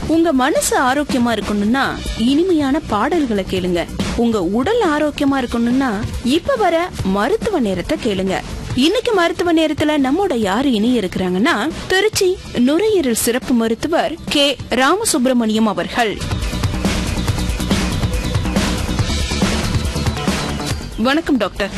உங்க மனசு ஆரோக்கியமா இருக்கணும்னா இனிமையான பாடல்களை கேளுங்க உங்க உடல் ஆரோக்கியமா இருக்கணும்னா இப்ப வர மருத்துவ நேரத்தை கேளுங்க இன்னைக்கு மருத்துவ நேரத்துல நம்மோட யாரு இனி இருக்கிறாங்கன்னா திருச்சி நுரையீரல் சிறப்பு மருத்துவர் கே ராமசுப்பிரமணியம் அவர்கள் வணக்கம் டாக்டர்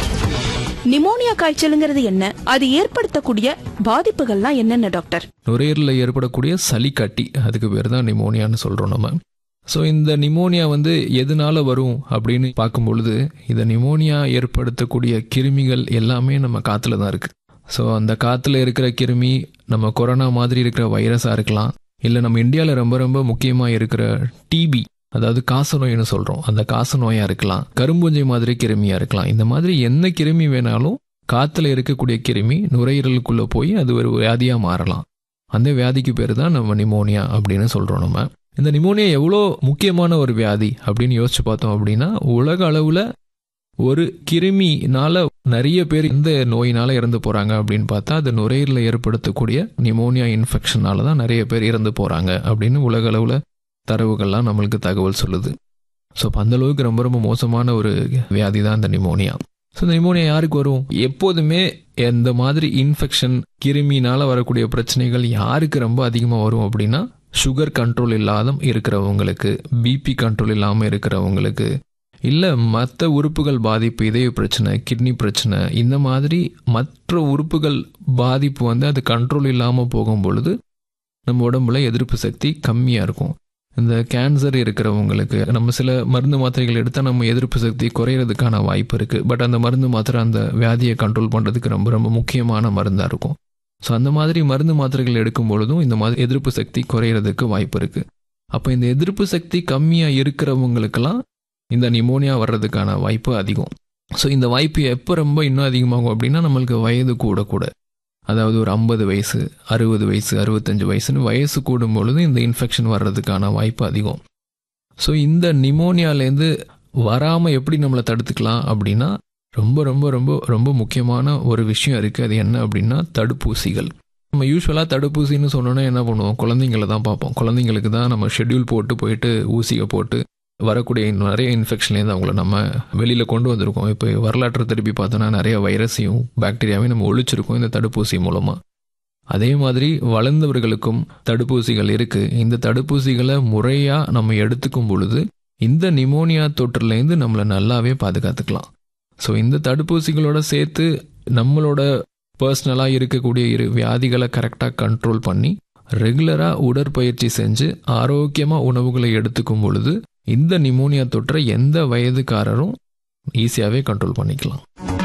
நிமோனியா காய்ச்சலுங்கிறது என்ன அது ஏற்படுத்தக்கூடிய பாதிப்புகள்லாம் என்னென்ன டாக்டர் நுரையீரலில் ஏற்படக்கூடிய சளி கட்டி அதுக்கு பேர் தான் நிமோனியான்னு சொல்கிறோம் நம்ம ஸோ இந்த நிமோனியா வந்து எதனால வரும் அப்படின்னு பார்க்கும் பொழுது இந்த நிமோனியா ஏற்படுத்தக்கூடிய கிருமிகள் எல்லாமே நம்ம காற்றுல தான் இருக்குது ஸோ அந்த காற்றுல இருக்கிற கிருமி நம்ம கொரோனா மாதிரி இருக்கிற வைரஸாக இருக்கலாம் இல்லை நம்ம இந்தியாவில் ரொம்ப ரொம்ப முக்கியமாக இருக்கிற டிபி அதாவது காச நோய்னு சொல்கிறோம் அந்த காச நோயாக இருக்கலாம் கரும்பூஞ்சை மாதிரி கிருமியாக இருக்கலாம் இந்த மாதிரி என்ன கிருமி வேணாலும் காற்றுல இருக்கக்கூடிய கிருமி நுரையீரலுக்குள்ளே போய் அது ஒரு வியாதியாக மாறலாம் அந்த வியாதிக்கு பேர் தான் நம்ம நிமோனியா அப்படின்னு சொல்கிறோம் நம்ம இந்த நிமோனியா எவ்வளோ முக்கியமான ஒரு வியாதி அப்படின்னு யோசிச்சு பார்த்தோம் அப்படின்னா உலக அளவில் ஒரு கிருமினால நிறைய பேர் இந்த நோயினால இறந்து போறாங்க அப்படின்னு பார்த்தா அது நுரையீரலில் ஏற்படுத்தக்கூடிய நிமோனியா இன்ஃபெக்ஷனால தான் நிறைய பேர் இறந்து போறாங்க அப்படின்னு உலக அளவில் தரவுகள்லாம் நம்மளுக்கு தகவல் சொல்லுது ஸோ அந்த அளவுக்கு ரொம்ப ரொம்ப மோசமான ஒரு வியாதி தான் இந்த நிமோனியா ஸோ இந்த நிமோனியா யாருக்கு வரும் எப்போதுமே எந்த மாதிரி இன்ஃபெக்ஷன் கிருமினால வரக்கூடிய பிரச்சனைகள் யாருக்கு ரொம்ப அதிகமாக வரும் அப்படின்னா சுகர் கண்ட்ரோல் இல்லாத இருக்கிறவங்களுக்கு பிபி கண்ட்ரோல் இல்லாமல் இருக்கிறவங்களுக்கு இல்லை மற்ற உறுப்புகள் பாதிப்பு இதய பிரச்சனை கிட்னி பிரச்சனை இந்த மாதிரி மற்ற உறுப்புகள் பாதிப்பு வந்து அது கண்ட்ரோல் இல்லாமல் போகும் பொழுது நம்ம உடம்புல எதிர்ப்பு சக்தி கம்மியாக இருக்கும் இந்த கேன்சர் இருக்கிறவங்களுக்கு நம்ம சில மருந்து மாத்திரைகள் எடுத்தால் நம்ம எதிர்ப்பு சக்தி குறையிறதுக்கான வாய்ப்பு இருக்குது பட் அந்த மருந்து மாத்திரை அந்த வியாதியை கண்ட்ரோல் பண்ணுறதுக்கு ரொம்ப ரொம்ப முக்கியமான மருந்தாக இருக்கும் ஸோ அந்த மாதிரி மருந்து மாத்திரைகள் எடுக்கும் பொழுதும் இந்த மாதிரி எதிர்ப்பு சக்தி குறையிறதுக்கு வாய்ப்பு இருக்குது அப்போ இந்த எதிர்ப்பு சக்தி கம்மியாக இருக்கிறவங்களுக்கெல்லாம் இந்த நிமோனியா வர்றதுக்கான வாய்ப்பு அதிகம் ஸோ இந்த வாய்ப்பு எப்போ ரொம்ப இன்னும் அதிகமாகும் அப்படின்னா நம்மளுக்கு வயது கூட கூட அதாவது ஒரு ஐம்பது வயசு அறுபது வயசு அறுபத்தஞ்சு வயசுன்னு வயசு கூடும் பொழுது இந்த இன்ஃபெக்ஷன் வர்றதுக்கான வாய்ப்பு அதிகம் ஸோ இந்த நிமோனியாலேருந்து வராமல் எப்படி நம்மளை தடுத்துக்கலாம் அப்படின்னா ரொம்ப ரொம்ப ரொம்ப ரொம்ப முக்கியமான ஒரு விஷயம் இருக்குது அது என்ன அப்படின்னா தடுப்பூசிகள் நம்ம யூஸ்வலாக தடுப்பூசின்னு சொன்னோன்னா என்ன பண்ணுவோம் குழந்தைங்கள தான் பார்ப்போம் குழந்தைங்களுக்கு தான் நம்ம ஷெட்யூல் போட்டு போயிட்டு ஊசியை போட்டு வரக்கூடிய நிறைய இன்ஃபெக்ஷன்லேருந்து அவங்கள நம்ம வெளியில் கொண்டு வந்திருக்கோம் இப்போ வரலாற்றை திருப்பி பார்த்தோன்னா நிறைய வைரஸையும் பாக்டீரியாவையும் நம்ம ஒழிச்சிருக்கோம் இந்த தடுப்பூசி மூலமாக அதே மாதிரி வளர்ந்தவர்களுக்கும் தடுப்பூசிகள் இருக்குது இந்த தடுப்பூசிகளை முறையாக நம்ம எடுத்துக்கும் பொழுது இந்த நிமோனியா தொற்றுலேருந்து நம்மளை நல்லாவே பாதுகாத்துக்கலாம் ஸோ இந்த தடுப்பூசிகளோட சேர்த்து நம்மளோட பர்சனலாக இருக்கக்கூடிய இரு வியாதிகளை கரெக்டாக கண்ட்ரோல் பண்ணி ரெகுலராக உடற்பயிற்சி செஞ்சு ஆரோக்கியமாக உணவுகளை எடுத்துக்கும் பொழுது இந்த நிமோனியா தொற்றை எந்த வயதுக்காரரும் ஈஸியாகவே கண்ட்ரோல் பண்ணிக்கலாம்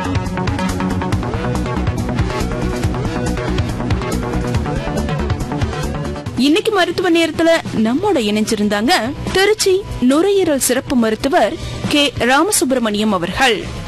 இன்னைக்கு மருத்துவ நேரத்துல நம்மோட இணைஞ்சிருந்தாங்க திருச்சி நுரையீரல் சிறப்பு மருத்துவர் கே ராமசுப்பிரமணியம் அவர்கள்